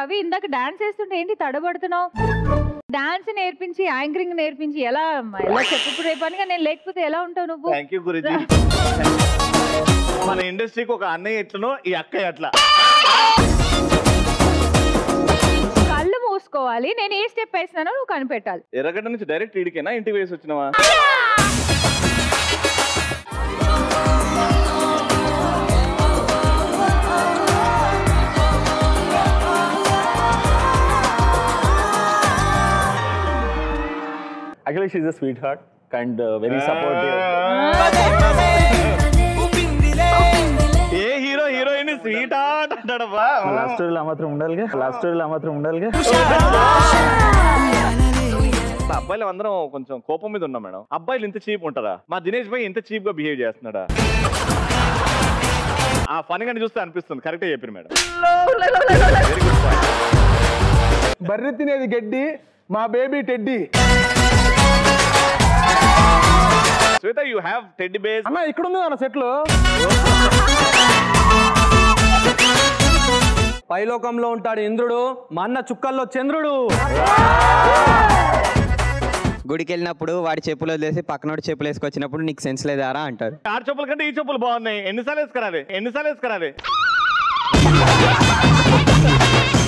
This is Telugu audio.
రవి ఇందాక డాన్స్ చేస్తుంటే ఏంటి తడబడుతున్నావు డాన్స్ నేర్పించి యాంకరింగ్ నేర్పించి ఎలా ఎలా చెప్పు రేపనిగా నేను లేకపోతే ఎలా ఉంటావు నువ్వు థ్యాంక్ యూ గురుజీ మన ఇండస్ట్రీకి ఒక అన్నయ్య ఎట్లనో ఈ అక్క ఎట్లా కళ్ళు మూసుకోవాలి నేను ఏ స్టెప్ వేసినానో నువ్వు కనిపెట్టాలి ఎర్రగడ్డ నుంచి డైరెక్ట్ ఇడికేనా ఇంటికి వేసి వచ్చినావా Actually, she's a sweetheart and uh, very supportive. ఏ హీరో హీరోయిన్ స్వీట్ ఆర్ట్ అంటాడబ్బా లాస్ట్ స్టోరీలో ఆ మాత్రం ఉండాలిగా లాస్ట్ స్టోరీలో ఆ మాత్రం ఉండాలిగా అబ్బాయిలు అందరం కొంచెం కోపం మీద ఉన్నాం మేడం అబ్బాయిలు ఇంత చీప్ ఉంటారా మా దినేష్ భాయ్ ఇంత చీప్ గా బిహేవ్ చేస్తున్నాడా ఆ ఫన్ గాని చూస్తే అనిపిస్తుంది కరెక్టే చెప్పారు మేడం వెరీ గుడ్ పాయింట్ బర్రె తినేది గడ్డి మా baby teddy Shweta you have teddy bears అన్న ఇక్కడ ఉంది అన్న సెట్లు పైలోకంలో ఉంటాడు ఇంద్రుడు మా అన్న చుక్కల్లో చంద్రుడు గుడికి వెళ్ళినప్పుడు వాడి చెప్పులు వదిలేసి పక్కనోడి చెప్పులు వేసుకొచ్చినప్పుడు నీకు సెన్స్ లేదారా అంటారు ఆరు చెప్పుల కంటే ఈ చెప్పులు బాగున్నాయి ఎన్నిసార్లు వేసుకురాలి ఎన్నిసార్లు వేసుకురాలి